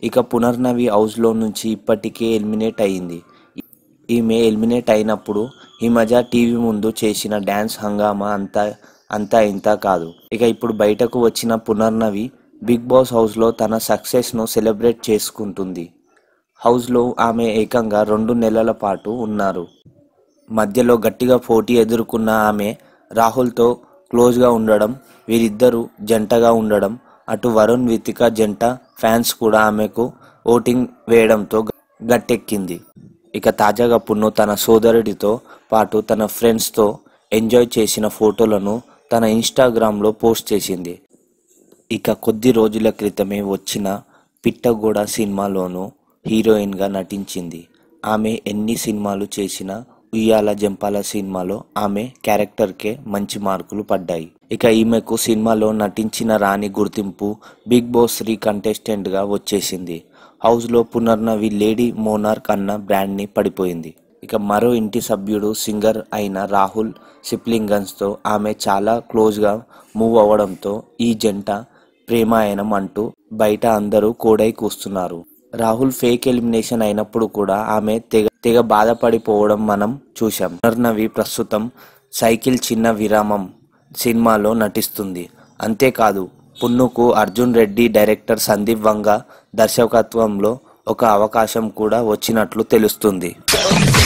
ఇక పునర్నవి హౌస్లో నుంచి ఇప్పటికే ఎలిమినేట్ అయింది ఈమె ఎలిమినేట్ అయినప్పుడు హిమజ టీవీ ముందు చేసిన డ్యాన్స్ హంగామా అంతా అంతా ఇంత కాదు ఇక ఇప్పుడు బయటకు వచ్చిన పునర్నవి బిగ్ బాస్ హౌస్లో తన సక్సెస్ను సెలబ్రేట్ చేసుకుంటుంది హౌస్లో ఆమె ఏకంగా రెండు నెలల పాటు ఉన్నారు మధ్యలో గట్టిగా పోటీ ఎదుర్కొన్న ఆమె రాహుల్తో క్లోజ్గా ఉండడం వీరిద్దరూ జంటగా ఉండడం అటు వరుణ్ వితిక జంట ఫ్యాన్స్ కూడా ఆమెకు ఓటింగ్ వేయడంతో గ- గట్టెక్కింది ఇక తాజాగా పున్ను తన సోదరుడితో పాటు తన ఫ్రెండ్స్తో ఎంజాయ్ చేసిన ఫోటోలను తన ఇన్స్టాగ్రామ్లో పోస్ట్ చేసింది ఇక కొద్ది రోజుల క్రితమే వచ్చిన పిట్టగోడ సినిమాలోనూ హీరోయిన్గా నటించింది ఆమె ఎన్ని సినిమాలు చేసినా ఉయ్యాల జంపాల సినిమాలో ఆమె క్యారెక్టర్కే మంచి మార్కులు పడ్డాయి ఇక ఈమెకు సినిమాలో నటించిన రాని గుర్తింపు బిగ్ బాస్ త్రీ కంటెస్టెంట్గా వచ్చేసింది హౌస్లో పునర్నవి లేడీ మోనార్క్ అన్న బ్రాండ్ని పడిపోయింది ఇక మరో ఇంటి సభ్యుడు సింగర్ అయిన రాహుల్ సిప్లింగన్స్తో ఆమె చాలా క్లోజ్గా మూవ్ అవ్వడంతో ఈ జంట ప్రేమాయణం అంటూ బయట అందరూ కోడై కూస్తున్నారు రాహుల్ ఫేక్ ఎలిమినేషన్ అయినప్పుడు కూడా ఆమె తెగ తెగ బాధపడిపోవడం మనం చూశాం పునర్నవి ప్రస్తుతం సైకిల్ చిన్న విరామం సినిమాలో నటిస్తుంది అంతేకాదు పున్నుకు అర్జున్ రెడ్డి డైరెక్టర్ సందీప్ వంగ దర్శకత్వంలో ఒక అవకాశం కూడా వచ్చినట్లు తెలుస్తుంది